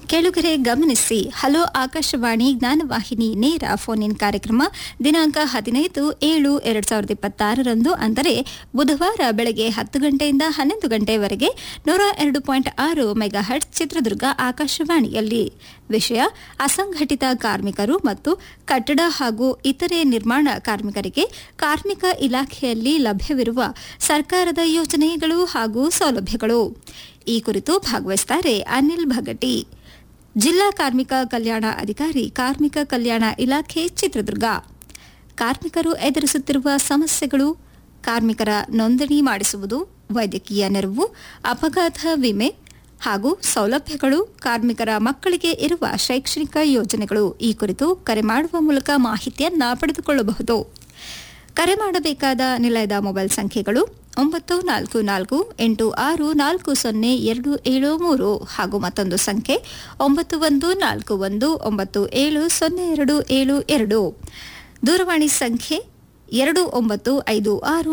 ಕೆಳಗರೆ ಗಮನಿಸಿ ಹಲೋ ಆಕಾಶವಾಣಿ ಜ್ಞಾನವಾಹಿನಿ ನೇರ ಫೋನ್ ಇನ್ ಕಾರ್ಯಕ್ರಮ ದಿನಾಂಕ ಹದಿನೈದು ಏಳು ಎರಡ್ ಸಾವಿರದ ಇಪ್ಪತ್ತಾರರಂದು ಅಂದರೆ ಬುಧವಾರ ಬೆಳಗ್ಗೆ ಹತ್ತು ಗಂಟೆಯಿಂದ ಹನ್ನೊಂದು ಗಂಟೆವರೆಗೆ ನೂರ ಎರಡು ಪಾಯಿಂಟ್ ಆರು ಮೆಗಾಹರ್ಟ್ ಚಿತ್ರದುರ್ಗ ಆಕಾಶವಾಣಿಯಲ್ಲಿ ವಿಷಯ ಅಸಂಘಟಿತ ಕಾರ್ಮಿಕರು ಮತ್ತು ಕಟ್ಟಡ ಹಾಗೂ ಇತರೆ ನಿರ್ಮಾಣ ಕಾರ್ಮಿಕರಿಗೆ ಕಾರ್ಮಿಕ ಇಲಾಖೆಯಲ್ಲಿ ಲಭ್ಯವಿರುವ ಸರ್ಕಾರದ ಯೋಜನೆಗಳು ಹಾಗೂ ಸೌಲಭ್ಯಗಳು ಈ ಕುರಿತು ಭಾಗವಹಿಸುತ್ತಾರೆ ಅನಿಲ್ ಭಗಟಿ ಜಿಲ್ಲಾ ಕಾರ್ಮಿಕ ಕಲ್ಯಾಣ ಅಧಿಕಾರಿ ಕಾರ್ಮಿಕ ಕಲ್ಯಾಣ ಇಲಾಖೆ ಚಿತ್ರದುರ್ಗ ಕಾರ್ಮಿಕರು ಎದುರಿಸುತ್ತಿರುವ ಸಮಸ್ಯೆಗಳು ಕಾರ್ಮಿಕರ ನೋಂದಣಿ ಮಾಡಿಸುವುದು ವೈದ್ಯಕೀಯ ನೆರವು ಅಪಘಾತ ವಿಮೆ ಹಾಗೂ ಸೌಲಭ್ಯಗಳು ಕಾರ್ಮಿಕರ ಮಕ್ಕಳಿಗೆ ಇರುವ ಶೈಕ್ಷಣಿಕ ಯೋಜನೆಗಳು ಈ ಕುರಿತು ಕರೆ ಮಾಡುವ ಮೂಲಕ ಮಾಹಿತಿಯನ್ನ ಪಡೆದುಕೊಳ್ಳಬಹುದು ಕರೆ ಮಾಡಬೇಕಾದ ನಿಲಯದ ಮೊಬೈಲ್ ಸಂಖ್ಯೆಗಳು ಒಂಬತ್ತು ನಾಲ್ಕು ನಾಲ್ಕು ಎಂಟು ಆರು ನಾಲ್ಕು ಸೊನ್ನೆ ಎರಡು ಏಳು ಮೂರು ಹಾಗೂ ಮತ್ತೊಂದು ಸಂಖ್ಯೆ ಒಂಬತ್ತು ಒಂದು ನಾಲ್ಕು ಒಂದು ಒಂಬತ್ತು ಏಳು ಸೊನ್ನೆ ಎರಡು ಏಳು ಎರಡು ದೂರವಾಣಿ ಸಂಖ್ಯೆ ಎರಡು ಒಂಬತ್ತು ಐದು ಆರು